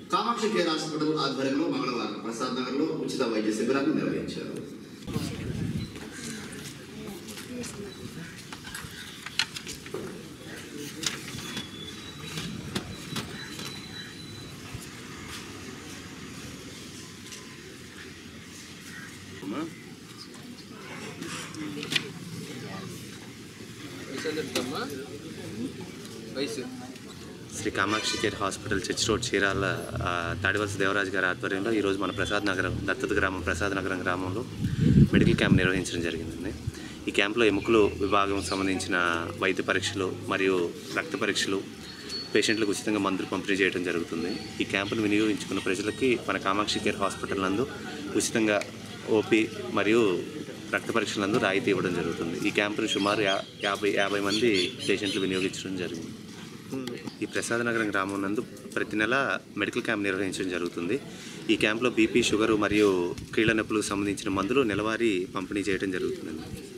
Kamakshi care hospital ఆధ్వర్యంలో మంగళవారం ప్రసాద్ నగర్లో ఉచిత వైద్య శిబిరాన్ని నిర్వహించారు వయసు Sri Kamakshi care hospital church road Chirala ఆ, తాడివలస దేవరాజు గారి ఆధ్వర్యంలో ఈరోజు మన ప్రసాద్ నగరం దత్తత గ్రామం ప్రసాద్ నగరం గ్రామంలో మెడికల్ క్యాంప్ నిర్వహించడం జరిగిందండి ఈ క్యాంప్లో ఎముకలు విభాగం సంబంధించిన వైద్య పరీక్షలు మరియు రక్త పరీక్షలు పేషెంట్లకు ఉచితంగా మందులు పంపిణీ చేయడం జరుగుతుంది ఈ క్యాంపును వినియోగించుకున్న ప్రజలకి మన కామాక్షి కేర్ హాస్పిటల్ నందు ఉచితంగా ఓపీ మరియు రక్త పరీక్షలందు రాయితీ ఇవ్వడం జరుగుతుంది ఈ క్యాంపును సుమారు యా యాభై యాభై మంది పేషెంట్లు వినియోగించడం జరిగింది ఈ ప్రసాద నగరం గ్రామం నందు ప్రతి నెల మెడికల్ క్యాంప్ నిర్వహించడం జరుగుతుంది ఈ క్యాంప్లో బీపీ షుగరు మరియు కీళ్ళ నొప్పులకు సంబంధించిన మందులు నెలవారీ పంపిణీ చేయడం జరుగుతుందండి